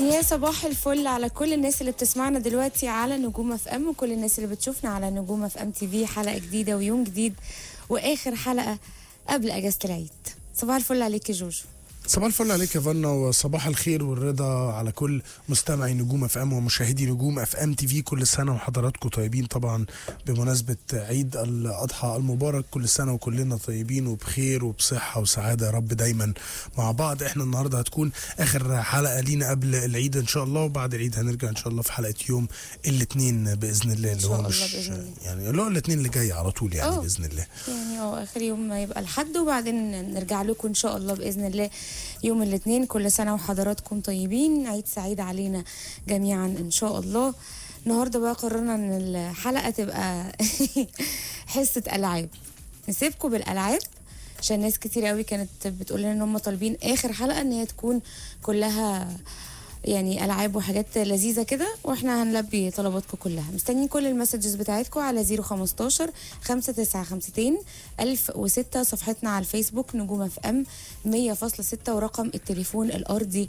يا صباح الفل على كل الناس اللي بتسمعنا دلوقتي على نجوم اف ام وكل الناس اللي بتشوفنا على نجوم اف ام تي في حلقه جديده ويوم جديد واخر حلقه قبل اجازه العيد صباح الفل عليك يا جوجو صباح الفل عليك يا فنا وصباح الخير والرضا على كل مستمعي نجوم اف ام ومشاهدي نجوم اف ام تي في كل سنه وحضراتكم طيبين طبعا بمناسبه عيد الاضحى المبارك كل سنه وكلنا طيبين وبخير وبصحه وسعاده يا رب دايما مع بعض احنا النهارده هتكون اخر حلقه لينا قبل العيد ان شاء الله وبعد العيد هنرجع ان شاء الله في حلقه يوم الاثنين باذن الله اللي شاء هو الله مش بإذن الله. يعني اللي هو الاثنين اللي جاي على طول يعني أوه. باذن الله يعني اه اخر يوم ما يبقى الحد وبعدين نرجع لكم ان شاء الله باذن الله يوم الاثنين كل سنه وحضراتكم طيبين عيد سعيد علينا جميعا ان شاء الله النهارده بقى قررنا ان الحلقه تبقى حصه العاب نسيبكم بالالعاب عشان ناس كتير قوي كانت بتقول لنا ان هم طالبين اخر حلقه ان هي تكون كلها يعني العاب وحاجات لذيذه كده واحنا هنلبي طلباتكم كلها مستنيين كل المسجز بتاعتكم على 015 5952 1006 صفحتنا على الفيسبوك نجوم اف ام 100.6 ورقم التليفون الارضي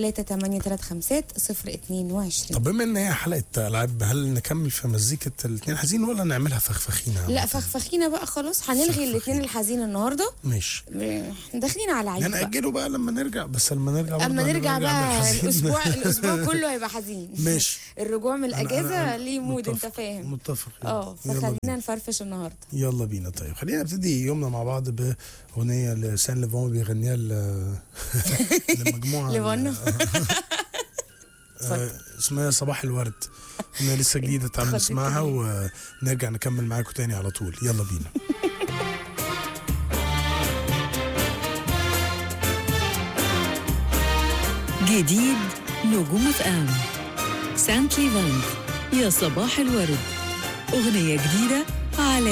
3835 022 طب بما ان هي حلقه العاب هل نكمل في مزيكه الاثنين حزين ولا نعملها فخفخينه لا فخفخينا بقى خلاص هنلغي فخفخينا. الاثنين الحزين النهارده ماشي احنا داخلين على عيد بقى. هنأجله بقى لما نرجع بس لما نرجع برضه اما نرجع بقى بالحزين. الاسبوع الاسبوع كله هيبقى حزين ماشي. الرجوع من أنا- الاجازه أنا- ليه مود انت متفق- فاهم متفق اه يلا فخلينا بينا. نفرفش النهارده يلا بينا طيب خلينا نبتدي يومنا مع بعض باغنيه لسان ليفون بيغنيها ل- لمجموعه لفن. آه، اسمها صباح الورد انا لسه جديده تعالوا خدت نسمعها بالي. ونرجع نكمل معاكم تاني على طول يلا بينا جديد نجوم اف ام سانت ليفاند يا صباح الورد أغنية جديدة على